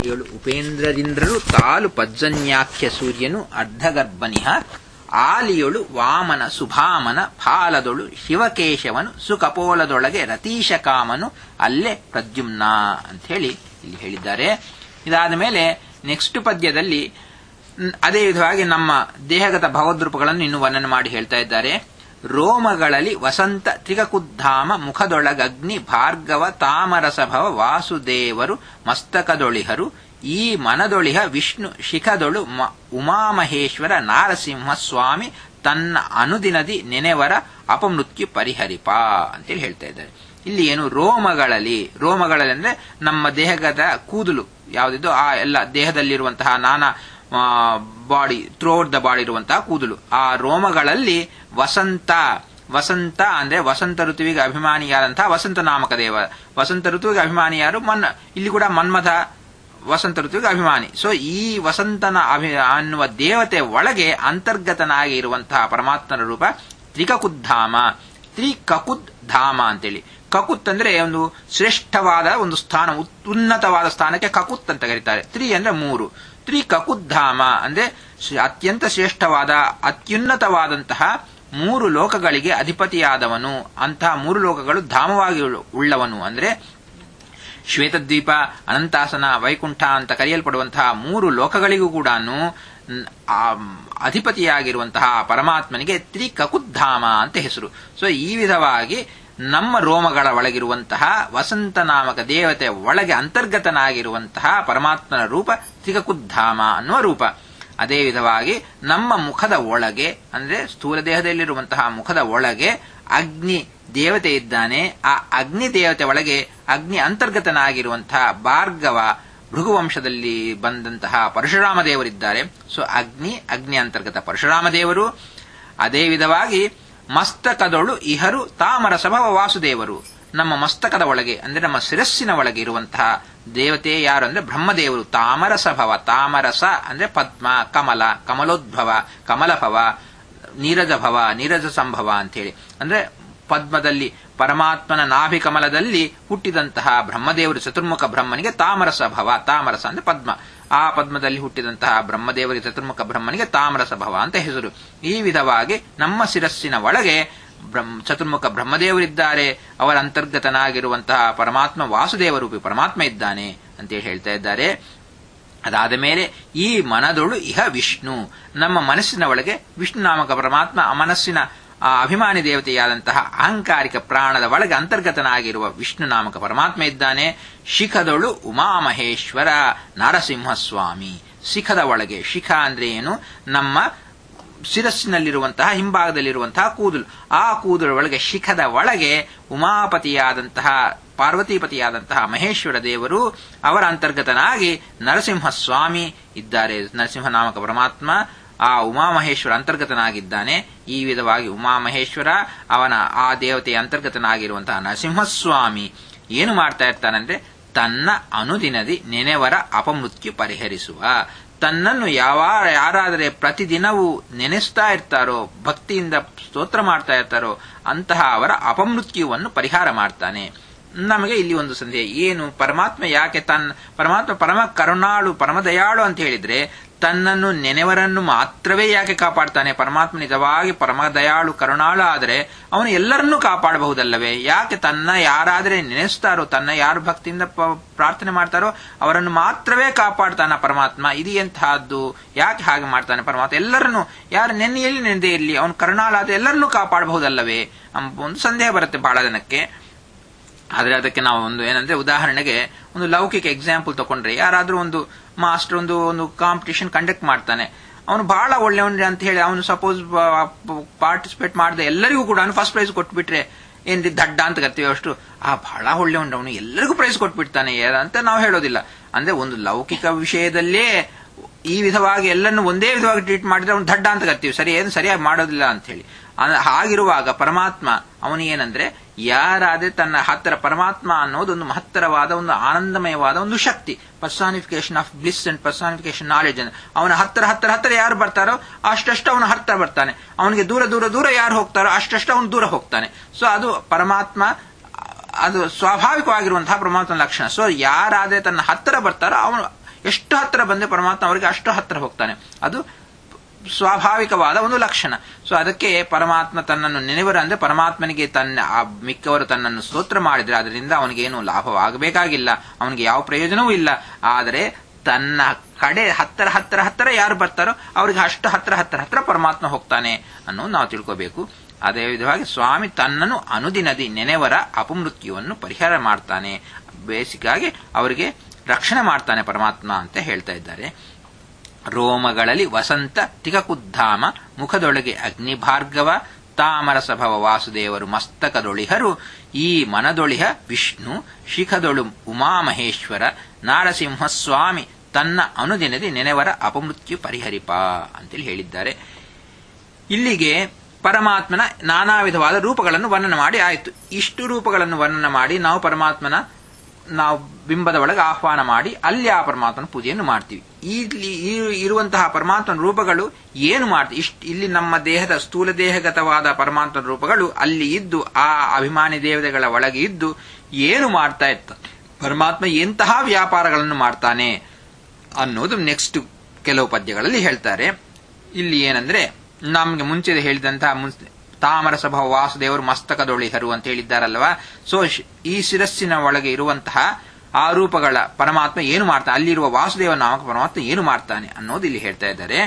ಏಳು ಉಪೇಂದ್ರರಿಂದ್ರರು ತಾಲು ಪಜ್ಜನ್ಯಾಖ್ಯ ಸೂರ್ಯನು ಅರ್ಧಗರ್ಭನಿಹ ಆಲಿಯೊಳು ವಾಮನ ಸುಭಾಮನ ಫಾಲದೊಳು ಶಿವಕೇಶವನು ಸುಕಪೋಲದೊಳಗೆ ರತೀಶ ಕಾಮನು ಅಲ್ಲೇ ಪ್ರದ್ಯುಮ್ನ ಅಂತ ಹೇಳಿ ಇಲ್ಲಿ ಹೇಳಿದ್ದಾರೆ ಇದಾದ ಮೇಲೆ ನೆಕ್ಸ್ಟ್ ಪದ್ಯದಲ್ಲಿ ನ್- ಅದೇ ವಿಧವಾಗಿ ನಮ್ಮ ದೇಹಗತ ಭಗವದ್ರೂಪಗಳನ್ನು ಇನ್ನು ವರ್ಣನೆ ಮಾಡಿ ಹೇಳ್ತಾ ಇದ್ದಾರೆ ರೋಮಗಳಲ್ಲಿ ವಸಂತ ತ್ರಿಕಕುದ್ಧಾಮ ಮುಖದೊಳಗಗ್ನಿ ಭಾರ್ಗವ ತಾಮರಸಭವ ವಾಸುದೇವರು ಮಸ್ತಕದೊಳಿಹರು ಈ ಮನದೊಳಿಹ ವಿಷ್ಣು ಶಿಖದೊಳು ಮ- ಉಮಾಮಹೇಶ್ವರ ನಾರಸಿಂಹ ಸ್ವಾಮಿ ತನ್ನ ಅನುದಿನದಿ ನೆನೆವರ ಅಪಮೃತ್ಯು ಪರಿಹರಿಪ ಅಂತೇಳಿ ಹೇಳ್ತಾ ಇದ್ದಾರೆ ಇಲ್ಲಿ ಏನು ರೋಮಗಳಲ್ಲಿ ರೋಮಗಳಲ್ಲಿ ಅಂದ್ರೆ ನಮ್ಮ ದೇಹದ ಕೂದಲು ಯಾವುದಿದ್ದು ಆ ಎಲ್ಲ ದೇಹದಲ್ಲಿರುವಂತಹ ನಾನಾ ಬಾಡಿ ಥ್ರೋಟ್ ದ ಬಾಡಿ ಇರುವಂತಹ ಕೂದಲು ಆ ರೋಮಗಳಲ್ಲಿ ವಸಂತ ವಸಂತ ಅಂದ್ರೆ ವಸಂತ ಋತುವಿಗೆ ಅಭಿಮಾನಿಯಾದಂತಹ ವಸಂತ ನಾಮಕ ದೇವ ವಸಂತ ಋತುವಿಗೆ ಅಭಿಮಾನಿಯಾರು ಮನ್ ಇಲ್ಲಿ ಕೂಡ ಮನ್ಮಥ ವಸಂತ ಋತುವಿಗೆ ಅಭಿಮಾನಿ ಸೊ ಈ ವಸಂತನ ಅಭಿ ಅನ್ನುವ ದೇವತೆ ಒಳಗೆ ಅಂತರ್ಗತನಾಗಿ ಇರುವಂತಹ ಪರಮಾತ್ಮನ ರೂಪ ತ್ರಿಕಕುದ್ಧಾಮ ತ್ರಿಕಕುದ್ ಧಾಮ ಅಂತೇಳಿ ಕಕುತ್ ಅಂದ್ರೆ ಒಂದು ಶ್ರೇಷ್ಠವಾದ ಒಂದು ಸ್ಥಾನ ಉತ್- ಉನ್ನತವಾದ ಸ್ಥಾನಕ್ಕೆ ಕಕುತ್ ಅಂತ ಕರೀತಾರೆ ತ್ರಿ ಅಂದ್ರೆ ಮೂರು ತ್ರಿ ಕಕುದ್ಧಾಮ ಅಂದ್ರೆ ಶ್ರೇ- ಅತ್ಯಂತ ಶ್ರೇಷ್ಠವಾದ ಅತ್ಯುನ್ನತವಾದಂತಹ ಮೂರು ಲೋಕಗಳಿಗೆ ಅಧಿಪತಿಯಾದವನು ಅಂತಹ ಮೂರು ಲೋಕಗಳು ಧಾಮವಾಗಿ ಉಳ್ಳ- ಉಳ್ಳವನು ಅಂದ್ರೆ ಶ್ವೇತದ್ವೀಪ ಅನಂತಾಸನ ವೈಕುಂಠ ಅಂತ ಕರೆಯಲ್ಪಡುವಂತಹ ಮೂರು ಲೋಕಗಳಿಗೂ ಕೂಡ ಅಧಿಪತಿಯಾಗಿರುವಂತಹ ಪರಮಾತ್ಮನಿಗೆ ತ್ರಿಕಕುದ್ಧಾಮ ಅಂತ ಹೆಸರು ಸೊ ಈ ವಿಧವಾಗಿ ನಮ್ಮ ರೋಮಗಳ ಒಳಗಿರುವಂತಹ ವಸಂತ ನಾಮಕ ದೇವತೆ ಒಳಗೆ ಅಂತರ್ಗತನಾಗಿರುವಂತಹ ಪರಮಾತ್ಮನ ರೂಪ ತ್ರಿಕಕುದ್ಧಾಮ ಅನ್ನುವ ರೂಪ ಅದೇ ವಿಧವಾಗಿ ನಮ್ಮ ಮುಖದ ಒಳಗೆ ಅಂದ್ರೆ ಸ್ಥೂಲ ದೇಹದಲ್ಲಿರುವಂತಹ ಮುಖದ ಒಳಗೆ ಅಗ್ನಿ ದೇವತೆ ಇದ್ದಾನೆ ಆ ಅಗ್ನಿ ದೇವತೆ ಒಳಗೆ ಅಗ್ನಿ ಅಂತರ್ಗತನಾಗಿರುವಂತಹ ಭಾರ್ಗವ ಭೃಗುವಂಶದಲ್ಲಿ ಬಂದಂತಹ ಪರಶುರಾಮ ದೇವರಿದ್ದಾರೆ ಸೊ ಅಗ್ನಿ ಅಗ್ನಿ ಅಂತರ್ಗತ ಪರಶುರಾಮ ದೇವರು ಅದೇ ವಿಧವಾಗಿ ಮಸ್ತಕದೊಳು ಇಹರು ತಾಮರ ಸಭವ ವಾಸುದೇವರು ನಮ್ಮ ಮಸ್ತಕದ ಒಳಗೆ ಅಂದ್ರೆ ನಮ್ಮ ಶಿರಸ್ಸಿನ ಒಳಗೆ ಇರುವಂತಹ ದೇವತೆ ಯಾರು ಅಂದ್ರೆ ಬ್ರಹ್ಮದೇವರು ತಾಮರಸ ಭವ ತಾಮರಸ ಅಂದ್ರೆ ಪದ್ಮ ಕಮಲ ಕಮಲೋದ್ಭವ ಕಮಲಭವ ನೀರಜ ಭವ ನೀರಜ ಸಂಭವ ಅಂತೇಳಿ ಅಂದ್ರೆ ಪದ್ಮದಲ್ಲಿ ಪರಮಾತ್ಮನ ನಾಭಿ ಕಮಲದಲ್ಲಿ ಹುಟ್ಟಿದಂತಹ ಬ್ರಹ್ಮದೇವರು ಚತುರ್ಮುಖ ಬ್ರಹ್ಮನಿಗೆ ತಾಮರಸ ಭವ ತಾಮರಸ ಅಂದ್ರೆ ಪದ್ಮ ಆ ಪದ್ಮದಲ್ಲಿ ಹುಟ್ಟಿದಂತಹ ಬ್ರಹ್ಮದೇವರಿಗೆ ಚತುರ್ಮುಖ ಬ್ರಹ್ಮನಿಗೆ ತಾಮರಸ ಭವ ಅಂತ ಹೆಸರು ಈ ವಿಧವಾಗಿ ನಮ್ಮ ಶಿರಸ್ಸಿನ ಒಳಗೆ ಬ್ರಹ್ಮ ಚತುರ್ಮುಖ ಬ್ರಹ್ಮದೇವರಿದ್ದಾರೆ ಅವರ ಅಂತರ್ಗತನಾಗಿರುವಂತಹ ಪರಮಾತ್ಮ ವಾಸುದೇವ ರೂಪಿ ಪರಮಾತ್ಮ ಇದ್ದಾನೆ ಅಂತೇಳಿ ಹೇಳ್ತಾ ಇದ್ದಾರೆ ಅದಾದ ಮೇಲೆ ಈ ಮನದೊಳು ಇಹ ವಿಷ್ಣು ನಮ್ಮ ಮನಸ್ಸಿನ ಒಳಗೆ ವಿಷ್ಣು ನಾಮಕ ಪರಮಾತ್ಮ ಆ ಮನಸ್ಸಿನ ಆ ಅಭಿಮಾನಿ ದೇವತೆಯಾದಂತಹ ಅಹಂಕಾರಿಕ ಪ್ರಾಣದ ಒಳಗೆ ಅಂತರ್ಗತನಾಗಿರುವ ವಿಷ್ಣು ನಾಮಕ ಪರಮಾತ್ಮ ಇದ್ದಾನೆ ಶಿಖದೊಳು ಉಮಾಮಹೇಶ್ವರ ನರಸಿಂಹಸ್ವಾಮಿ ಶಿಖದ ಒಳಗೆ ಶಿಖ ಅಂದ್ರೆ ಏನು ನಮ್ಮ ಶಿರಸ್ಸಿನಲ್ಲಿರುವಂತಹ ಹಿಂಭಾಗದಲ್ಲಿರುವಂತಹ ಕೂದಲು ಆ ಕೂದಲ ಒಳಗೆ ಶಿಖದ ಒಳಗೆ ಉಮಾಪತಿಯಾದಂತಹ ಪಾರ್ವತೀಪತಿಯಾದಂತಹ ಮಹೇಶ್ವರ ದೇವರು ಅವರ ಅಂತರ್ಗತನಾಗಿ ನರಸಿಂಹಸ್ವಾಮಿ ಇದ್ದಾರೆ ನರಸಿಂಹ ನಾಮಕ ಪರಮಾತ್ಮ ಆ ಉಮಾಮಹೇಶ್ವರ ಅಂತರ್ಗತನಾಗಿದ್ದಾನೆ ಈ ವಿಧವಾಗಿ ಉಮಾಮಹೇಶ್ವರ ಅವನ ಆ ದೇವತೆಯ ಅಂತರ್ಗತನಾಗಿರುವಂತಹ ನರಸಿಂಹಸ್ವಾಮಿ ಏನು ಮಾಡ್ತಾ ಇರ್ತಾನಂದ್ರೆ ತನ್ನ ಅನುದಿನದಿ ನೆನೆವರ ಅಪಮೃತ್ಯು ಪರಿಹರಿಸುವ ತನ್ನನ್ನು ಯಾವ ಯಾರಾದರೆ ಪ್ರತಿದಿನವೂ ನೆನೆಸ್ತಾ ಇರ್ತಾರೋ ಭಕ್ತಿಯಿಂದ ಸ್ತೋತ್ರ ಮಾಡ್ತಾ ಇರ್ತಾರೋ ಅಂತಹ ಅವರ ಅಪಮೃತ್ಯುವನ್ನು ಪರಿಹಾರ ಮಾಡ್ತಾನೆ ನಮಗೆ ಇಲ್ಲಿ ಒಂದು ಸಂದೇಹ ಏನು ಪರಮಾತ್ಮ ಯಾಕೆ ತನ್ನ ಪರಮಾತ್ಮ ಪರಮ ಕರುಣಾಳು ಪರಮ ದಯಾಳು ಅಂತ ಹೇಳಿದ್ರೆ ತನ್ನನ್ನು ನೆನೆವರನ್ನು ಮಾತ್ರವೇ ಯಾಕೆ ಕಾಪಾಡ್ತಾನೆ ಪರಮಾತ್ಮ ನಿಜವಾಗಿ ಪರಮ ದಯಾಳು ಕರುಣಾಳು ಆದರೆ ಅವನು ಎಲ್ಲರನ್ನೂ ಕಾಪಾಡಬಹುದಲ್ಲವೇ ಯಾಕೆ ತನ್ನ ಯಾರಾದರೆ ನೆನೆಸ್ತಾರೋ ತನ್ನ ಯಾರು ಭಕ್ತಿಯಿಂದ ಪ- ಪ್ರಾರ್ಥನೆ ಮಾಡ್ತಾರೋ ಅವರನ್ನು ಮಾತ್ರವೇ ಕಾಪಾಡ್ತಾನ ಪರಮಾತ್ಮ ಇದು ಎಂತಹದ್ದು ಯಾಕೆ ಹಾಗೆ ಮಾಡ್ತಾನೆ ಪರಮಾತ್ಮ ಎಲ್ಲರನ್ನೂ ಯಾರು ನೆನ್ನೆಯಲ್ಲಿ ನೆನೆದೇ ಇರಲಿ ಅವನು ಕರುಣಾಳಾದ ಎಲ್ಲರನ್ನೂ ಕಾಪಾಡಬಹುದಲ್ಲವೇ ಎಂಬ ಒಂದು ಸಂದೇಹ ಬರುತ್ತೆ ಬಹಳ ಜನಕ್ಕೆ ಆದ್ರೆ ಅದಕ್ಕೆ ನಾವು ಒಂದು ಏನಂದ್ರೆ ಉದಾಹರಣೆಗೆ ಒಂದು ಲೌಕಿಕ ಎಕ್ಸಾಂಪಲ್ ತಗೊಂಡ್ರೆ ಯಾರಾದ್ರೂ ಒಂದು ಮಾಸ್ಟರ್ ಒಂದು ಒಂದು ಕಾಂಪಿಟಿಷನ್ ಕಂಡಕ್ಟ್ ಮಾಡ್ತಾನೆ ಅವನು ಬಹಳ ಒಳ್ಳೆಯವನ್ರಿ ಅಂತ ಹೇಳಿ ಅವನು ಸಪೋಸ್ ಪಾರ್ಟಿಸಿಪೇಟ್ ಮಾಡದೆ ಎಲ್ಲರಿಗೂ ಕೂಡ ಫಸ್ಟ್ ಪ್ರೈಸ್ ಕೊಟ್ಬಿಟ್ರೆ ಏನ್ರಿ ದಡ್ಡ ಅಂತ ಕರ್ತೀವಿ ಅಷ್ಟು ಆ ಬಹಳ ಒಳ್ಳೆಯವನ್ ಅವನು ಎಲ್ಲರಿಗೂ ಪ್ರೈಸ್ ಕೊಟ್ಬಿಡ್ತಾನೆ ಅಂತ ನಾವು ಹೇಳೋದಿಲ್ಲ ಅಂದ್ರೆ ಒಂದು ಲೌಕಿಕ ವಿಷಯದಲ್ಲೇ ಈ ವಿಧವಾಗಿ ಎಲ್ಲನ್ನು ಒಂದೇ ವಿಧವಾಗಿ ಟ್ರೀಟ್ ಮಾಡಿದ್ರೆ ಅವನು ದಡ್ಡ ಅಂತ ಕರ್ತೀವಿ ಸರಿ ಏನು ಸರಿಯಾಗಿ ಮಾಡೋದಿಲ್ಲ ಅಂತ ಹೇಳಿ ಆ- ಹಾಗಿರುವಾಗ ಪರಮಾತ್ಮ ಅವನು ಏನಂದ್ರೆ ಯಾರಾದ್ರೆ ತನ್ನ ಹತ್ತಿರ ಪರಮಾತ್ಮ ಅನ್ನೋದು ಒಂದು ಮಹತ್ತರವಾದ ಒಂದು ಆನಂದಮಯವಾದ ಒಂದು ಶಕ್ತಿ personification of bliss and personification knowledge ಅಂತ ಅವನ ಹತ್ತಿರ ಹತ್ತಿರ ಹತ್ತಿರ ಯಾರು ಬರ್ತಾರೋ ಅಷ್ಟಷ್ಟು ಅವನ ಹತ್ತಿರ ಬರ್ತಾನೆ ಅವನಿಗೆ ದೂರ ದೂರ ದೂರ ಯಾರು ಹೋಗ್ತಾರೋ ಅಷ್ಟಷ್ಟು ಅವನು ದೂರ ಹೋಗ್ತಾನೆ ಸೊ ಅದು ಪರಮಾತ್ಮ ಅದು ಸ್ವಾಭಾವಿಕವಾಗಿರುವಂತಹ ಪರಮಾತ್ಮನ ಲಕ್ಷಣ ಸೊ ಯಾರಾದ್ರೆ ತನ್ನ ಹತ್ತಿರ ಬರ್ತಾರೋ ಅವನು ಎಷ್ಟು ಹತ್ತಿರ ಬಂದ್ರೆ ಪರಮಾತ್ಮ ಅವರಿಗೆ ಅಷ್ಟು ಹತ್ತಿರ ಹೋಗ್ತಾನೆ ಅದು ಸ್ವಾಭಾವಿಕವಾದ ಒಂದು ಲಕ್ಷಣ ಸೊ ಅದಕ್ಕೆ ಪರಮಾತ್ಮ ತನ್ನನ್ನು ನೆನೆವರ ಅಂದ್ರೆ ಪರಮಾತ್ಮನಿಗೆ ತನ್ನ ಆ ಮಿಕ್ಕವರು ತನ್ನನ್ನು ಸ್ತೋತ್ರ ಮಾಡಿದ್ರೆ ಅದರಿಂದ ಅವನಿಗೇನು ಲಾಭವಾಗಬೇಕಾಗಿಲ್ಲ ಅವನಿಗೆ ಯಾವ ಪ್ರಯೋಜನವೂ ಇಲ್ಲ ಆದರೆ ತನ್ನ ಕಡೆ ಹತ್ತರ ಹತ್ತರ ಹತ್ತರ ಯಾರು ಬರ್ತಾರೋ ಅವ್ರಿಗೆ ಅಷ್ಟು ಹತ್ತರ ಹತ್ತರ ಹತ್ರ ಪರಮಾತ್ಮ ಹೋಗ್ತಾನೆ ಅನ್ನೋದು ನಾವು ತಿಳ್ಕೋಬೇಕು ಅದೇ ವಿಧವಾಗಿ ಸ್ವಾಮಿ ತನ್ನನ್ನು ಅನುದಿನದಿ ನೆನೆವರ ಅಪಮೃತ್ಯುವನ್ನು ಪರಿಹಾರ ಮಾಡ್ತಾನೆ ಬೇಸಿಕ್ ಆಗಿ ಅವರಿಗೆ ರಕ್ಷಣೆ ಮಾಡ್ತಾನೆ ಪರಮಾತ್ಮ ಅಂತ ಹೇಳ್ತಾ ಇದ್ದಾರೆ ರೋಮಗಳಲ್ಲಿ ವಸಂತ ತಿಕಕುದ್ಧಾಮ ಮುಖದೊಳಗೆ ಅಗ್ನಿಭಾರ್ಗವ ತಾಮರಸಭವ ವಾಸುದೇವರು ಮಸ್ತಕದೊಳಿಹರು ಈ ಮನದೊಳಿಹ ವಿಷ್ಣು ಶಿಖದೊಳು ಉಮಾಮಹೇಶ್ವರ ನಾರಸಿಂಹಸ್ವಾಮಿ ತನ್ನ ಅನುದಿನದಿ ನೆನೆವರ ಅಪಮೃತ್ಯು ಪರಿಹರಿಪ ಅಂತೇಳಿ ಹೇಳಿದ್ದಾರೆ ಇಲ್ಲಿಗೆ ಪರಮಾತ್ಮನ ನಾನಾ ವಿಧವಾದ ರೂಪಗಳನ್ನು ವರ್ಣನೆ ಮಾಡಿ ಆಯಿತು ಇಷ್ಟು ರೂಪಗಳನ್ನು ವರ್ಣನೆ ಮಾಡಿ ನಾವು ಪರಮಾತ್ಮನ ನಾವು ಬಿಂಬದ ಒಳಗೆ ಆಹ್ವಾನ ಮಾಡಿ ಅಲ್ಲಿ ಆ ಪರಮಾತ್ಮನ ಪೂಜೆಯನ್ನು ಮಾಡ್ತೀವಿ ಇಲ್ಲಿ ಇರುವಂತಹ ಪರಮಾತ್ಮನ ರೂಪಗಳು ಏನು ಮಾಡ್ತೀವಿ ಇಷ್ಟು ಇಲ್ಲಿ ನಮ್ಮ ದೇಹದ ಸ್ಥೂಲ ದೇಹಗತವಾದ ಪರಮಾತ್ಮನ ರೂಪಗಳು ಅಲ್ಲಿ ಇದ್ದು ಆ ಅಭಿಮಾನಿ ದೇವತೆಗಳ ಒಳಗೆ ಇದ್ದು ಏನು ಮಾಡ್ತಾ ಇರ್ತ ಪರಮಾತ್ಮ ಎಂತಹ ವ್ಯಾಪಾರಗಳನ್ನು ಮಾಡ್ತಾನೆ ಅನ್ನೋದು ನೆಕ್ಸ್ಟ್ ಕೆಲವು ಪದ್ಯಗಳಲ್ಲಿ ಹೇಳ್ತಾರೆ ಇಲ್ಲಿ ಏನಂದ್ರೆ ನಮ್ಗೆ ಮುಂಚೆ ಹೇಳಿದಂತಹ ಮುಂಚೆ ತಾಮರ ಸಭಾ ವಾಸುದೇವರು ಮಸ್ತಕದೊಳಿಹರು ಅಂತ ಹೇಳಿದ್ದಾರಲ್ವಾ ಸೊ ಈ ಶಿರಸ್ಸಿನ ಒಳಗೆ ಇರುವಂತಹ ಆ ರೂಪಗಳ ಪರಮಾತ್ಮ ಏನು ಮಾಡ್ತಾನೆ ಅಲ್ಲಿರುವ ವಾಸುದೇವ ನಾಮಕ ಪರಮಾತ್ಮ ಏನು ಮಾಡ್ತಾನೆ ಅನ್ನೋದು ಇಲ್ಲಿ ಹೇಳ್ತಾ ಇದ್ದಾರೆ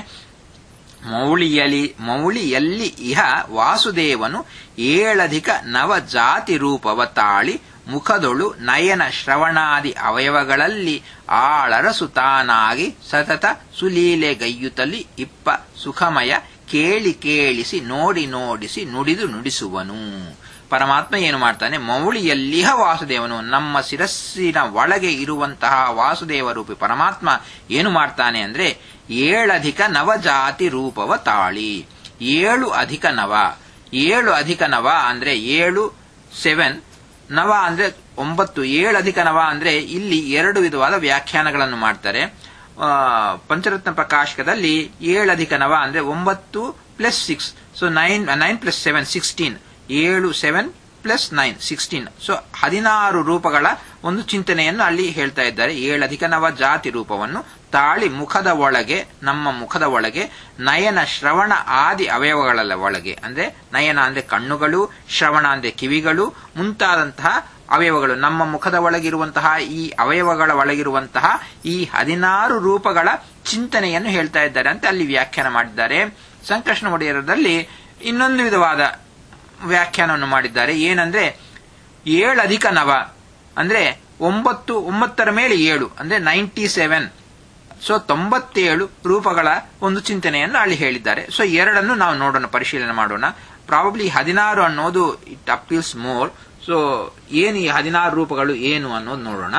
ಮೌಳಿಯಲಿ ಮೌಳಿಯಲ್ಲಿ ಇಹ ವಾಸುದೇವನು ಏಳಧಿಕ ನವ ಜಾತಿ ರೂಪವ ತಾಳಿ ಮುಖದೊಳು ನಯನ ಶ್ರವಣಾದಿ ಅವಯವಗಳಲ್ಲಿ ಆಳರಸು ತಾನಾಗಿ ಸತತ ಸುಲೀಲೆಗೈಯುತ್ತಲಿ ಇಪ್ಪ ಸುಖಮಯ ಕೇಳಿ ಕೇಳಿಸಿ ನೋಡಿ ನೋಡಿಸಿ ನುಡಿದು ನುಡಿಸುವನು ಪರಮಾತ್ಮ ಏನು ಮಾಡ್ತಾನೆ ಮೌಳಿಯಲ್ಲಿಹ ವಾಸುದೇವನು ನಮ್ಮ ಶಿರಸ್ಸಿನ ಒಳಗೆ ಇರುವಂತಹ ವಾಸುದೇವ ರೂಪಿ ಪರಮಾತ್ಮ ಏನು ಮಾಡ್ತಾನೆ ಅಂದ್ರೆ ಏಳಧಿಕ ನವಜಾತಿ ರೂಪವ ತಾಳಿ ಏಳು ಅಧಿಕ ನವ ಏಳು ಅಧಿಕ ನವ ಅಂದ್ರೆ ಏಳು ಸೆವೆನ್ ನವ ಅಂದ್ರೆ ಒಂಬತ್ತು ಏಳು ಅಧಿಕ ನವ ಅಂದ್ರೆ ಇಲ್ಲಿ ಎರಡು ವಿಧವಾದ ವ್ಯಾಖ್ಯಾನಗಳನ್ನು ಮಾಡ್ತಾರೆ ಪಂಚರತ್ನ ಪ್ರಕಾಶಕದಲ್ಲಿ ಏಳು ಅಧಿಕ ನವ ಅಂದ್ರೆ ಒಂಬತ್ತು plus six so nine nine plus seven sixteen ಏಳು seven plus nine sixteen so ಹದಿನಾರು ರೂಪಗಳ ಒಂದು ಚಿಂತನೆಯನ್ನು ಅಲ್ಲಿ ಹೇಳ್ತಾ ಇದ್ದಾರೆ ಏಳಧಿಕ ನವ ಜಾತಿ ರೂಪವನ್ನು ತಾಳಿ ಮುಖದ ಒಳಗೆ ನಮ್ಮ ಮುಖದ ಒಳಗೆ ನಯನ ಶ್ರವಣ ಆದಿ ಅವಯವಗಳ ಒಳಗೆ ಅಂದ್ರೆ ನಯನ ಅಂದ್ರೆ ಕಣ್ಣುಗಳು ಶ್ರವಣ ಅಂದ್ರೆ ಕಿವಿಗಳು ಮುಂತಾದಂತಹ ಅವಯವಗಳು ನಮ್ಮ ಮುಖದ ಒಳಗಿರುವಂತಹ ಈ ಅವಯವಗಳ ಒಳಗಿರುವಂತಹ ಈ ಹದಿನಾರು ರೂಪಗಳ ಚಿಂತನೆಯನ್ನು ಹೇಳ್ತಾ ಇದ್ದಾರೆ ಅಂತ ಅಲ್ಲಿ ವ್ಯಾಖ್ಯಾನ ಮಾಡಿದ್ದಾರೆ ಸಂಕೃಷ್ಣ ಒಡೆಯರದಲ್ಲಿ ಇನ್ನೊಂದು ವಿಧವಾದ ವ್ಯಾಖ್ಯಾನವನ್ನು ಮಾಡಿದ್ದಾರೆ ಏನಂದ್ರೆ ಏಳು ಅಧಿಕ ನವ ಅಂದ್ರೆ ಒಂಬತ್ತು ಒಂಬತ್ತರ ಮೇಲೆ ಏಳು ಅಂದ್ರೆ ನೈಂಟಿ ಸೆವೆನ್ ಸೊ ತೊಂಬತ್ತೇಳು ರೂಪಗಳ ಒಂದು ಚಿಂತನೆಯನ್ನು ಅಲ್ಲಿ ಹೇಳಿದ್ದಾರೆ ಸೊ ಎರಡನ್ನು ನಾವು ನೋಡೋಣ ಪರಿಶೀಲನೆ ಮಾಡೋಣ ಪ್ರಾಬಬ್ಲಿ ಹದಿನಾರು ಅನ್ನೋದು ಇಟ್ ಅಪೀಲ್ಸ್ ಮೋರ್ ಸೊ ಏನು ಈ ಹದಿನಾರು ರೂಪಗಳು ಏನು ಅನ್ನೋದು ನೋಡೋಣ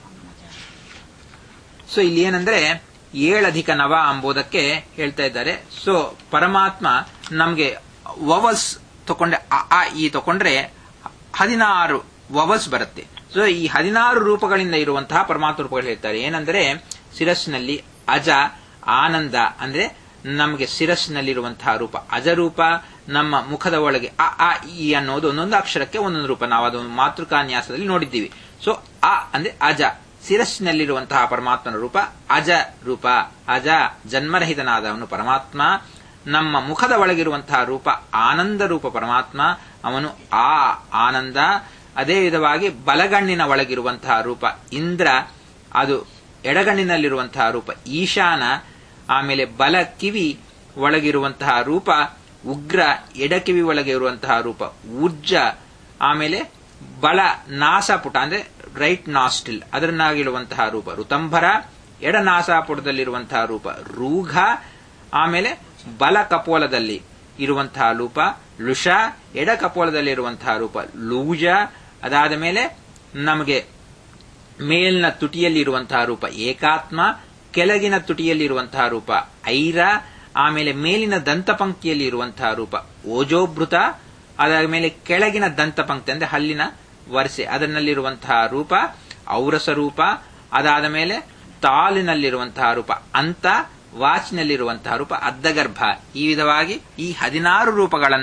ಸೊ ಇಲ್ಲಿ ಏನಂದ್ರೆ ಏಳಧಿಕ ನವ ಎಂಬುದಕ್ಕೆ ಹೇಳ್ತಾ ಇದ್ದಾರೆ ಸೊ ಪರಮಾತ್ಮ ನಮ್ಗೆ ವವಸ್ ತಕೊಂಡ್ರೆ ಅ ಆ ಈ ತಕೊಂಡ್ರೆ ಹದಿನಾರು ವವಸ್ ಬರುತ್ತೆ ಸೊ ಈ ಹದಿನಾರು ರೂಪಗಳಿಂದ ಇರುವಂತಹ ಪರಮಾತ್ಮ ರೂಪಗಳು ಹೇಳ್ತಾರೆ ಏನಂದ್ರೆ ಶಿರಸ್ಸಿನಲ್ಲಿ ಅಜ ಆನಂದ ಅಂದ್ರೆ ನಮಗೆ ಶಿರಸ್ಸಿನಲ್ಲಿರುವಂತಹ ರೂಪ ಅಜರೂಪ ನಮ್ಮ ಮುಖದ ಒಳಗೆ ಅ ಆ ಇ ಅನ್ನೋದು ಒಂದೊಂದು ಅಕ್ಷರಕ್ಕೆ ಒಂದೊಂದು ರೂಪ ನಾವು ಅದೊಂದು ಮಾತೃಕಾನ್ಯಾಸದಲ್ಲಿ ನೋಡಿದ್ದೀವಿ ಸೊ ಅ ಅಂದ್ರೆ ಅಜ ಶಿರಸ್ಸಿನಲ್ಲಿರುವಂತಹ ಪರಮಾತ್ಮನ ರೂಪ ಅಜ ರೂಪ ಅಜ ಜನ್ಮರಹಿತನಾದವನು ಪರಮಾತ್ಮ ನಮ್ಮ ಮುಖದ ಒಳಗಿರುವಂತಹ ರೂಪ ಆನಂದ ರೂಪ ಪರಮಾತ್ಮ ಅವನು ಆ ಆನಂದ ಅದೇ ವಿಧವಾಗಿ ಬಲಗಣ್ಣಿನ ಒಳಗಿರುವಂತಹ ರೂಪ ಇಂದ್ರ ಅದು ಎಡಗಣ್ಣಿನಲ್ಲಿರುವಂತಹ ರೂಪ ಈಶಾನ ಆಮೇಲೆ ಬಲ ಕಿವಿ ಒಳಗಿರುವಂತಹ ರೂಪ ಉಗ್ರ ಎಡಕಿವಿ ಒಳಗೆ ಇರುವಂತಹ ರೂಪ ಊರ್ಜ ಆಮೇಲೆ ಬಲ ನಾಸಪುಟ ಅಂದ್ರೆ ರೈಟ್ ನಾಸ್ಟಿಲ್ ಅದರನ್ನಾಗಿರುವಂತಹ ರೂಪ ಋತಂಭರ ಎಡ ನಾಸಾಪುಟದಲ್ಲಿರುವಂತಹ ರೂಪ ರೂಘ ಆಮೇಲೆ ಬಲ ಕಪೋಲದಲ್ಲಿ ಇರುವಂತಹ ರೂಪ ಲುಷ ಎಡ ಕಪೋಲದಲ್ಲಿರುವಂತಹ ರೂಪ ಲೂಜ ಅದಾದ ಮೇಲೆ ನಮಗೆ ಮೇಲಿನ ತುಟಿಯಲ್ಲಿ ಇರುವಂತಹ ರೂಪ ಏಕಾತ್ಮ ಕೆಳಗಿನ ತುಟಿಯಲ್ಲಿ ಇರುವಂತಹ ರೂಪ ಐರ ಆಮೇಲೆ ಮೇಲಿನ ದಂತಪಂಕ್ತಿಯಲ್ಲಿ ಇರುವಂತಹ ರೂಪ ಓಜೋಭೃತ ಅದಾದ ಮೇಲೆ ಕೆಳಗಿನ ದಂತಪಂಕ್ತಿ ಅಂದ್ರೆ ಹಲ್ಲಿನ ವರಸೆ ಅದರಲ್ಲಿರುವಂತಹ ರೂಪ ಔರಸ ರೂಪ ಅದಾದ ಮೇಲೆ ತಾಲಿನಲ್ಲಿರುವಂತಹ ರೂಪ ಅಂತ ವಾಚಿನಲ್ಲಿರುವಂತಹ ರೂಪ ಅದ್ದಗರ್ಭ ಈ ವಿಧವಾಗಿ ಈ ಹದಿನಾರು ರೂಪಗಳನ್ನು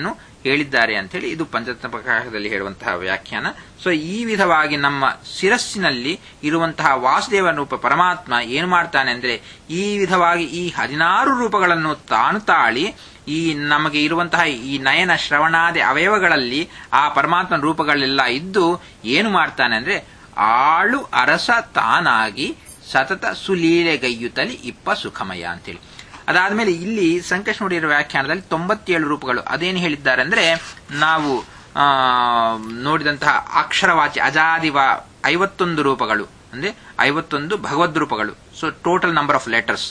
ಹೇಳಿದ್ದಾರೆ ಅಂತ ಹೇಳಿ ಇದು ಪಂಚರತ್ನ ಪ್ರಕಾಶದಲ್ಲಿ ಹೇಳುವಂತಹ ವ್ಯಾಖ್ಯಾನ ಸೊ ಈ ವಿಧವಾಗಿ ನಮ್ಮ ಶಿರಸ್ಸಿನಲ್ಲಿ ಇರುವಂತಹ ವಾಸುದೇವ ರೂಪ ಪರಮಾತ್ಮ ಏನು ಮಾಡ್ತಾನೆ ಅಂದ್ರೆ ಈ ವಿಧವಾಗಿ ಈ ಹದಿನಾರು ರೂಪಗಳನ್ನು ತಾನು ತಾಳಿ ಈ ನಮಗೆ ಇರುವಂತಹ ಈ ನಯನ ಶ್ರವಣಾದಿ ಅವಯವಗಳಲ್ಲಿ ಆ ಪರಮಾತ್ಮನ ರೂಪಗಳೆಲ್ಲ ಇದ್ದು ಏನು ಮಾಡ್ತಾನೆ ಅಂದ್ರೆ ಆಳು ಅರಸ ತಾನಾಗಿ ಸತತ ಸುಲೀಲೆಗೈಯುತ್ತಲಿ ಇಪ್ಪ ಸುಖಮಯ ಅಂತೇಳಿ ಅದಾದ್ಮೇಲೆ ಇಲ್ಲಿ ಸಂಕೇಶ್ ನೋಡಿರೋ ವ್ಯಾಖ್ಯಾನದಲ್ಲಿ ತೊಂಬತ್ತೇಳು ರೂಪಗಳು ಅದೇನು ಹೇಳಿದ್ದಾರೆ ಅಂದ್ರೆ ನಾವು ಆ, ನೋಡಿದಂತಹ ಅಕ್ಷರವಾಚಿ ಅಜಾದಿವ ಐವತ್ತೊಂದು ರೂಪಗಳು ಅಂದ್ರೆ ಐವತ್ತೊಂದು ಭಗವದ್ ರೂಪಗಳು so total number of letters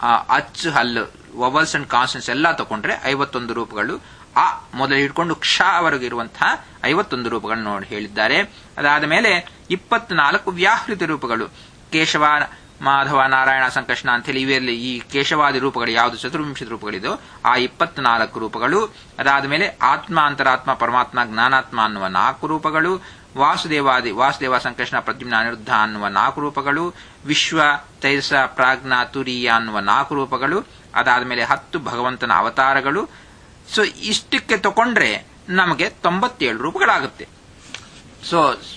ಅಚ್ ಹಲ್ಲು ವಬಲ್ಸ್ ಅಂಡ್ ಕಾನ್ಸನ್ಸ್ ಎಲ್ಲ ತಗೊಂಡ್ರೆ ಐವತ್ತೊಂದು ರೂಪಗಳು ಆ ಮೊದಲು ಹಿಡ್ಕೊಂಡು ಕ್ಷವರೆಗೆ ಇರುವಂತಹ ಐವತ್ತೊಂದು ರೂಪಗಳನ್ನು ನೋಡಿ ಹೇಳಿದ್ದಾರೆ ಅದಾದ ಮೇಲೆ ಇಪ್ಪತ್ನಾಲ್ಕು ವ್ಯಾಹೃತ ರೂಪಗಳು ಕೇಶವ ಮಾಧವ ನಾರಾಯಣ ಸಂಕರ್ಷಣ ಅಂತ ಹೇಳಿ ಇವೆಲ್ಲ ಈ ಕೇಶವಾದಿ ರೂಪಗಳು ಯಾವುದು ಚತುರ್ವಿಂಶದ ರೂಪಗಳಿದೋ ಆ ಇಪ್ಪತ್ನಾಲ್ಕು ರೂಪಗಳು ಅದಾದ ಮೇಲೆ ಆತ್ಮ ಅಂತರಾತ್ಮ ಪರಮಾತ್ಮ ಜ್ಞಾನಾತ್ಮ ಅನ್ನುವ ನಾಲ್ಕು ರೂಪಗಳು ವಾಸುದೇವಾದಿ ವಾಸುದೇವ ಸಂಕರ್ಷಣ ಪ್ರದ್ಯುಮ್ನ ಅನಿರುದ್ಧ ಅನ್ನುವ ನಾಲ್ಕು ರೂಪಗಳು ವಿಶ್ವ ತೈಜಸ ಪ್ರಾಜ್ಞ ತುರಿಯ ಅನ್ನುವ ನಾಲ್ಕು ರೂಪಗಳು ಅದಾದ ಮೇಲೆ ಹತ್ತು ಭಗವಂತನ ಅವತಾರಗಳು ಸೊ ಇಷ್ಟಕ್ಕೆ ತಗೊಂಡ್ರೆ ನಮಗೆ ತೊಂಬತ್ತೇಳು ರೂಪಗಳಾಗುತ್ತೆ so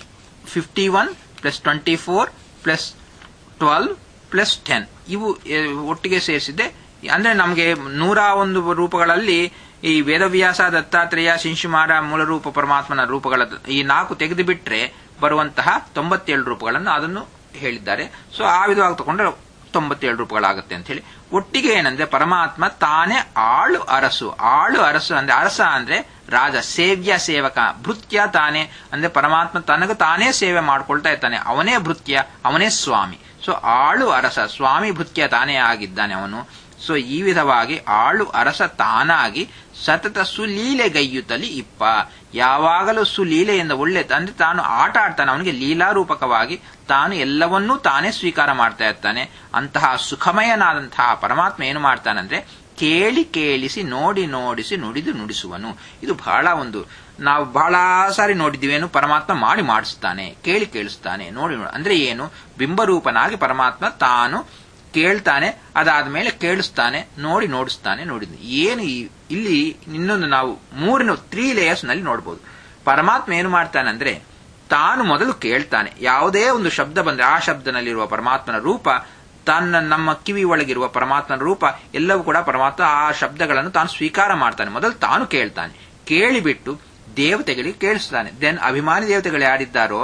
fifty one plus twenty four plus twelve plus ten ಇವು ಎ, ಒಟ್ಟಿಗೆ ಸೇರಿಸಿದ್ದೆ ಅಂದ್ರೆ ನಮಗೆ ನೂರ ಒಂದು ರೂಪಗಳಲ್ಲಿ ಈ ವೇದವ್ಯಾಸ ದತ್ತಾತ್ರೇಯ ಶಿಂಶುಮಾರ ಮೂಲರೂಪ ಪರಮಾತ್ಮನ ರೂಪಗಳ ಈ ನಾಲ್ಕು ತೆಗೆದು ಬಿಟ್ರೆ ಬರುವಂತಹ ತೊಂಬತ್ತೇಳು ರೂಪಗಳನ್ನು ಅದನ್ನು ಹೇಳಿದ್ದಾರೆ ಸೊ ಆ ವಿಧವಾಗಿ ತಗೊಂಡ್ರೆ ತೊಂಬತ್ತೇಳು ರೂಪಗಳಾಗುತ್ತೆ ಅಂತ ಹೇಳಿ ಒಟ್ಟಿಗೆ ಏನಂದ್ರೆ ಪರಮಾತ್ಮ ತಾನೇ ಆಳು ಅರಸು ಆಳು ಅರಸು ಅಂದ್ರೆ ಅರಸ ಅಂದ್ರೆ ರಾಜ ಸೇವ್ಯ ಸೇವಕ ಭೃತ್ಯ ತಾನೇ ಅಂದ್ರೆ ಪರಮಾತ್ಮ ತನಗ ತಾನೇ ಸೇವೆ ಮಾಡ್ಕೊಳ್ತಾ ಇರ್ತಾನೆ ಅವನೇ ಭೃತ್ಯ ಅವನೇ ಸ್ವಾಮಿ ಸೊ ಆಳು ಅರಸ ಸ್ವಾಮಿ ಭೃತ್ಯ ತಾನೇ ಆಗಿದ್ದಾನೆ ಅವನು ಸೊ ಈ ವಿಧವಾಗಿ ಆಳು ಅರಸ ತಾನಾಗಿ ಸತತ ಸುಲೀಲೆಗೈಯುತ್ತಲಿ ಇಪ್ಪ ಯಾವಾಗಲೂ ಸುಲೀಲೆಯಿಂದ ಒಳ್ಳೆ ಅಂದ್ರೆ ತಾನು ಆಟ ಆಡ್ತಾನೆ ಅವನಿಗೆ ಲೀಲಾರೂಪಕವಾಗಿ ತಾನು ಎಲ್ಲವನ್ನೂ ತಾನೇ ಸ್ವೀಕಾರ ಮಾಡ್ತಾ ಇರ್ತಾನೆ ಅಂತಹ ಸುಖಮಯನಾದಂತಹ ಪರಮಾತ್ಮ ಏನು ಮಾಡ್ತಾನಂದ್ರೆ ಕೇಳಿ ಕೇಳಿಸಿ ನೋಡಿ ನೋಡಿಸಿ ನುಡಿದು ನುಡಿಸುವನು ಇದು ಬಹಳ ಒಂದು ನಾವು ಬಹಳ ಸಾರಿ ನೋಡಿದ್ದೀವೇನು ಪರಮಾತ್ಮ ಮಾಡಿ ಮಾಡಿಸ್ತಾನೆ ಕೇಳಿ ಕೇಳಿಸ್ತಾನೆ ನೋಡಿ ನೋಡಿ ಅಂದ್ರೆ ಏನು ಬಿಂಬರೂಪನಾಗಿ ಪರಮಾತ್ಮ ತಾನು ಕೇಳ್ತಾನೆ ಅದಾದ್ಮೇಲೆ ಕೇಳಿಸ್ತಾನೆ ನೋಡಿ ನೋಡಿಸ್ತಾನೆ ನೋಡಿದ್ನು ಏನು ಈ- ಇಲ್ಲಿ ಇನ್ನೊಂದು ನಾವು ಮೂರಿನ ತ್ರೀ ಲೇಯರ್ಸ್ ನಲ್ಲಿ ನೋಡಬಹುದು ಪರಮಾತ್ಮ ಏನು ಮಾಡ್ತಾನೆ ಅಂದ್ರೆ ತಾನು ಮೊದಲು ಕೇಳ್ತಾನೆ ಯಾವುದೇ ಒಂದು ಶಬ್ದ ಬಂದ್ರೆ ಆ ಶಬ್ದನಲ್ಲಿರುವ ಪರಮಾತ್ಮನ ರೂಪ ತನ್ನ ನಮ್ಮ ಕಿವಿ ಒಳಗಿರುವ ಪರಮಾತ್ಮನ ರೂಪ ಎಲ್ಲವೂ ಕೂಡ ಪರಮಾತ್ಮ ಆ ಶಬ್ದಗಳನ್ನು ತಾನು ಸ್ವೀಕಾರ ಮಾಡ್ತಾನೆ ಮೊದಲು ತಾನು ಕೇಳ್ತಾನೆ ಕೇಳಿಬಿಟ್ಟು ದೇವತೆಗಳಿಗೆ ಕೇಳಿಸ್ತಾನೆ ದೆನ್ ಅಭಿಮಾನಿ ದೇವತೆಗಳು ಯಾರಿದ್ದಾರೋ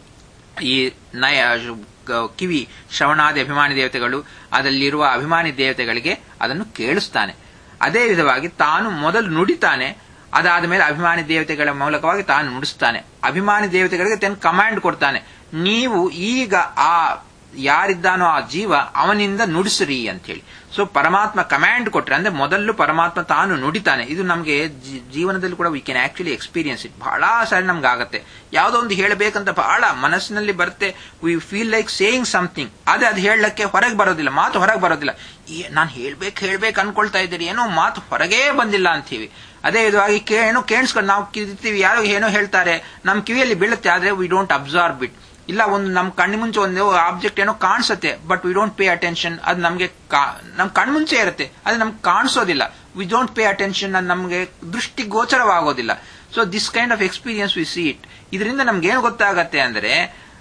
ಈ ನಯ ಗ- ಕಿವಿ ಶ್ರವಣಾದಿ ಅಭಿಮಾನಿ ದೇವತೆಗಳು ಅದರಲ್ಲಿರುವ ಅಭಿಮಾನಿ ದೇವತೆಗಳಿಗೆ ಅದನ್ನು ಕೇಳಿಸ್ತಾನೆ ಅದೇ ವಿಧವಾಗಿ ತಾನು ಮೊದಲು ನುಡಿತಾನೆ ಅದಾದ ಮೇಲೆ ಅಭಿಮಾನಿ ದೇವತೆಗಳ ಮೂಲಕವಾಗಿ ತಾನು ನುಡಿಸ್ತಾನೆ ಅಭಿಮಾನಿ ದೇವತೆಗಳಿಗೆ ತನ್ನ ಕಮಾಂಡ್ ಕೊಡ್ತಾನೆ ನೀವು ಈಗ ಆ ಯಾರಿದ್ದಾನೋ ಆ ಜೀವ ಅವನಿಂದ ನುಡಿಸ್ರಿ ಅಂತ ಹೇಳಿ ಸೊ ಪರಮಾತ್ಮ ಕಮಾಂಡ್ ಕೊಟ್ರೆ ಅಂದ್ರೆ ಮೊದಲು ಪರಮಾತ್ಮ ತಾನು ನುಡಿತಾನೆ ಇದು ನಮಗೆ ಜೀ- ಜೀವನದಲ್ಲಿ ಕೂಡ we can actually experience it ಬಹಳ ಸಾರಿ ನಮ್ಗೆ ಆಗತ್ತೆ ಯಾವುದೋ ಒಂದು ಹೇಳಬೇಕಂತ ಬಹಳ ಮನಸ್ಸಿನಲ್ಲಿ ಬರುತ್ತೆ we feel like saying something ಅದೇ ಅದು ಹೇಳಕ್ಕೆ ಹೊರಗೆ ಬರೋದಿಲ್ಲ ಮಾತು ಹೊರಗೆ ಬರೋದಿಲ್ಲ ನಾನು ಹೇಳ್ಬೇಕು ಹೇಳ್ಬೇಕು ಅನ್ಕೊಳ್ತಾ ಇದ್ದೀರಿ ಏನೋ ಮಾತು ಹೊರಗೇ ಬಂದಿಲ್ಲ ಅಂತೀವಿ ಅದೇ ವಿಧವಾಗಿ ಕೇ ಏನೋ ಕೇಳಿಸ್ಕೊಂಡು ನಾವು ಕಿರ್ತೀವಿ ಯಾರೋ ಏನೋ ಹೇಳ್ತಾರೆ ನಮ್ಮ ಕಿವಿಯಲ್ಲಿ ಬೀಳುತ್ತೆ ಆದ್ರೆ ವಿ ಡೋಂಟ್ ಅಬ್ಸರ್ವ್ ಇಟ್ ಇಲ್ಲ ಒಂದು ನಮ್ಮ ಕಣ್ಣು ಮುಂಚೆ ಒಂದು ಆಬ್ಜೆಕ್ಟ್ ಏನೋ ಕಾಣಿಸುತ್ತೆ but we don't pay attention ಅದು ನಮಗೆ ನಮ್ ಕಣ್ಣು ಮುಂಚೆ ಇರುತ್ತೆ ಅದು ನಮ್ಗೆ ಕಾಣಿಸೋದಿಲ್ಲ ವಿ ಡೋಂಟ್ ಪೇ ಅಟೆನ್ಷನ್ ಅದು ನಮಗೆ ದೃಷ್ಟಿ ಗೋಚರವಾಗೋದಿಲ್ಲ so this kind of experience we see it ಇದರಿಂದ ನಮ್ಗೆ ಏನು ಗೊತ್ತಾಗತ್ತೆ ಅಂದ್ರೆ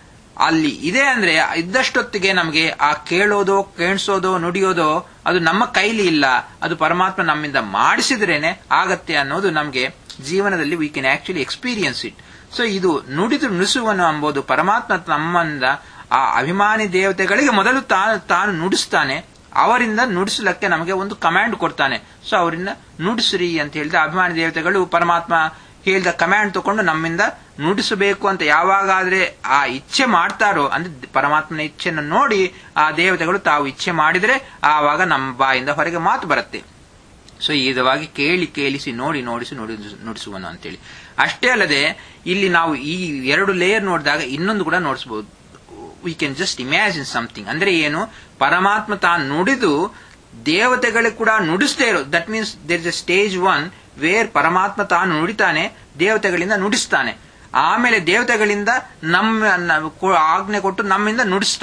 ಅಲ್ಲಿ ಇದೆ ಅಂದ್ರೆ ಇದ್ದಷ್ಟೊತ್ತಿಗೆ ನಮಗೆ ಆ ಕೇಳೋದೋ ಕೇಳಿಸೋದೋ ನುಡಿಯೋದೋ ಅದು ನಮ್ಮ ಕೈಲಿ ಇಲ್ಲ ಅದು ಪರಮಾತ್ಮ ನಮ್ಮಿಂದ ಮಾಡಿಸಿದ್ರೇನೆ ಆಗತ್ತೆ ಅನ್ನೋದು ನಮಗೆ ಜೀವನದಲ್ಲಿ we can actually experience it so ಇದು ನುಡಿದು ನುಡಿಸುವನು ಎಂಬುದು ಪರಮಾತ್ಮ ನಮ್ಮಂದ ಆ ಅಭಿಮಾನಿ ದೇವತೆಗಳಿಗೆ ಮೊದಲು ತಾನು ತಾನು ನುಡಿಸ್ತಾನೆ ಅವರಿಂದ ನುಡಿಸಲಕ್ಕೆ ನಮಗೆ ಒಂದು ಕಮಾಂಡ್ ಕೊಡ್ತಾನೆ ಸೊ ಅವರಿಂದ ನುಡಿಸ್ರಿ ಅಂತ ಹೇಳಿದ ಅಭಿಮಾನಿ ದೇವತೆಗಳು ಪರಮಾತ್ಮ ಹೇಳಿದ ಕಮಾಂಡ್ ತಗೊಂಡು ನಮ್ಮಿಂದ ನುಡಿಸಬೇಕು ಅಂತ ಯಾವಾಗಾದ್ರೆ ಆ ಇಚ್ಛೆ ಮಾಡ್ತಾರೋ ಅಂದ್ರೆ ಪರಮಾತ್ಮನ ಇಚ್ಛೆಯನ್ನು ನೋಡಿ ಆ ದೇವತೆಗಳು ತಾವು ಇಚ್ಛೆ ಮಾಡಿದ್ರೆ ಆವಾಗ ನಮ್ಮ ಬಾಯಿಂದ ಹೊರಗೆ ಮಾತು ಬರುತ್ತೆ ಸೊ ಈ ವಿಧವಾಗಿ ಕೇಳಿ ಕೇಳಿಸಿ ನೋಡಿ ನೋಡಿಸಿ ನುಡಿ ನುಡಿಸುವನು ಅಂತೇಳಿ ಅಷ್ಟೇ ಅಲ್ಲದೆ ಇಲ್ಲಿ ನಾವು ಈ ಎರಡು ಲೇಯರ್ ನೋಡಿದಾಗ ಇನ್ನೊಂದು ಕೂಡ ನೋಡಿಸಬಹುದು we can just imagine something ಅಂದ್ರೆ ಏನು ಪರಮಾತ್ಮ ತಾನು ನುಡಿದು ದೇವತೆಗಳಿಗೆ ಕೂಡ ನುಡಿಸದೇ ಇರೋ that means there is a stage one where ಪರಮಾತ್ಮ ತಾನು ನುಡಿತಾನೆ ದೇವತೆಗಳಿಂದ ನುಡಿಸ್ತಾನೆ ಆಮೇಲೆ ದೇವತೆಗಳಿಂದ ನಮ್ಮ ನ- ಕೊ- ಆಜ್ಞೆ ಕೊಟ್ಟು ನಮ್ಮಿಂದ ನುಡಿಸ್ತಾನೆ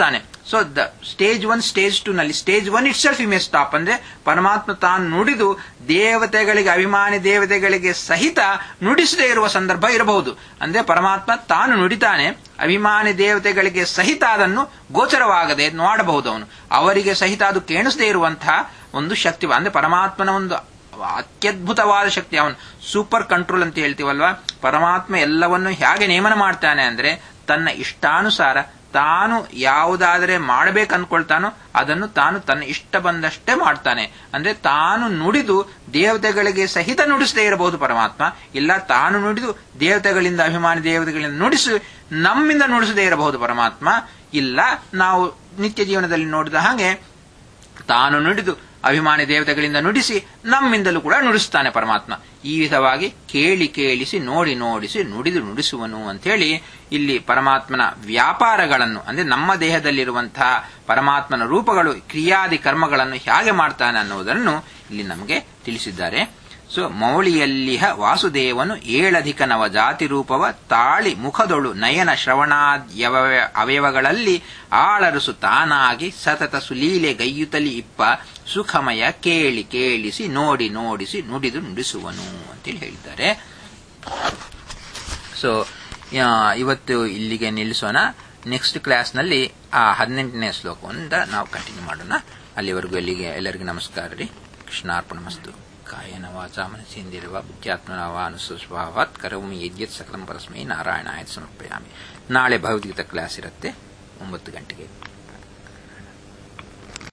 so the stage one stage two ನಲ್ಲಿ ಸ್ಟೇಜ್ ಒನ್ ಇಟ್ ಸೆಲ್ಫ್ ಇಮೇ ಸ್ಟಾಪ್ ಅಂದ್ರೆ ಪರಮಾತ್ಮ ತಾನು ನುಡಿದು ದೇವತೆಗಳಿಗೆ ಅಭಿಮಾನಿ ದೇವತೆಗಳಿಗೆ ಸಹಿತ ನುಡಿಸದೇ ಇರುವ ಸಂದರ್ಭ ಇರಬಹುದು ಅಂದ್ರೆ ಪರಮಾತ್ಮ ತಾನು ನುಡಿತಾನೆ ಅಭಿಮಾನಿ ದೇವತೆಗಳಿಗೆ ಸಹಿತ ಅದನ್ನು ಗೋಚರವಾಗದೆ ನೋಡಬಹುದು ಅವನು ಅವರಿಗೆ ಸಹಿತ ಅದು ಕೇಣಿಸದೇ ಇರುವಂತಹ ಒಂದು ಶಕ್ತಿ ಅಂದ್ರೆ ಪರಮಾತ್ಮನ ಒಂದು ಅತ್ಯದ್ಭುತವಾದ ಶಕ್ತಿ ಅವನು ಸೂಪರ್ ಕಂಟ್ರೋಲ್ ಅಂತ ಹೇಳ್ತೀವಲ್ವಾ ಪರಮಾತ್ಮ ಎಲ್ಲವನ್ನು ಹೇಗೆ ನೇಮನ ಮಾಡ್ತಾನೆ ಅಂದ್ರೆ ತನ್ನ ಇಷ್ಟಾನುಸಾರ ತಾನು ಯಾವುದಾದರೆ ಮಾಡಬೇಕು ಅನ್ಕೊಳ್ತಾನೋ ಅದನ್ನು ತಾನು ತನ್ನ ಇಷ್ಟ ಬಂದಷ್ಟೇ ಮಾಡ್ತಾನೆ ಅಂದ್ರೆ ತಾನು ನುಡಿದು ದೇವತೆಗಳಿಗೆ ಸಹಿತ ನುಡಿಸದೇ ಇರಬಹುದು ಪರಮಾತ್ಮ ಇಲ್ಲ ತಾನು ನುಡಿದು ದೇವತೆಗಳಿಂದ ಅಭಿಮಾನಿ ದೇವತೆಗಳಿಂದ ನುಡಿಸಿ ನಮ್ಮಿಂದ ನುಡಿಸದೇ ಇರಬಹುದು ಪರಮಾತ್ಮ ಇಲ್ಲ ನಾವು ನಿತ್ಯ ಜೀವನದಲ್ಲಿ ನೋಡಿದ ಹಾಗೆ ತಾನು ನುಡಿದು ಅಭಿಮಾನಿ ದೇವತೆಗಳಿಂದ ನುಡಿಸಿ ನಮ್ಮಿಂದಲೂ ಕೂಡ ನುಡಿಸ್ತಾನೆ ಪರಮಾತ್ಮ ಈ ವಿಧವಾಗಿ ಕೇಳಿ ಕೇಳಿಸಿ ನೋಡಿ ನೋಡಿಸಿ ನುಡಿದು ನುಡಿಸುವನು ಅಂತೇಳಿ ಇಲ್ಲಿ ಪರಮಾತ್ಮನ ವ್ಯಾಪಾರಗಳನ್ನು ಅಂದ್ರೆ ನಮ್ಮ ದೇಹದಲ್ಲಿರುವಂತಹ ಪರಮಾತ್ಮನ ರೂಪಗಳು ಕ್ರಿಯಾದಿ ಕರ್ಮಗಳನ್ನು ಹೇಗೆ ಮಾಡ್ತಾನೆ ಅನ್ನುವುದನ್ನು ಇಲ್ಲಿ ನಮಗೆ ತಿಳಿಸಿದ್ದಾರೆ ಸೊ ಮೌಳಿಯಲ್ಲಿಹ ವಾಸುದೇವನು ಏಳಧಿಕ ನವ ಜಾತಿ ರೂಪವ ತಾಳಿ ಮುಖದೊಳು ನಯನ ಶ್ರವಣಾದ್ಯವ ಅವಯವಗಳಲ್ಲಿ ಆಳರಸು ತಾನಾಗಿ ಸತತ ಸುಲೀಲೆ ಗೈಯುತ್ತಲಿ ಇಪ್ಪ ಸುಖಮಯ ಕೇಳಿ ಕೇಳಿಸಿ ನೋಡಿ ನೋಡಿಸಿ ನುಡಿದು ನುಡಿಸುವನು ಅಂತೇಳಿ ಹೇಳಿದ್ದಾರೆ ಸೊ ಇವತ್ತು ಇಲ್ಲಿಗೆ ನಿಲ್ಲಿಸೋಣ ನೆಕ್ಸ್ಟ್ ಕ್ಲಾಸ್ನಲ್ಲಿ ಆ ಹದಿನೆಂಟನೇ ಶ್ಲೋಕದಿಂದ ನಾವು ಕಂಟಿನ್ಯೂ ಮಾಡೋಣ ಅಲ್ಲಿವರೆಗೂ ಎಲ್ಲಿಗೆ ಎಲ್ಲರಿಗೂ ನಮಸ್ಕಾರ ರೀ ಕೃಷ್ಣಾರ್ಪಣ ಮಸ್ತು ಕಾಯನ ವಾಚ ಮನಸ್ಸಿಂದಿರುವ ಬುದ್ಧ್ಯಾತ್ಮನ ಅನುಸ್ವಭಾವಾತ್ ಕರೋಮಿ ಯದ್ಯತ್ ಸಕಲಂ ಪರಸ್ಮೈ ನಾರಾಯಣಾಯ ಸಮರ್ಪಯಾಮಿ ನಾಳೆ ಭಗವದ್ಗೀತಾ ಕ್ಲಾಸ್ ಇರುತ್ತೆ ಒಂಬತ್ತು ಗಂಟೆಗೆ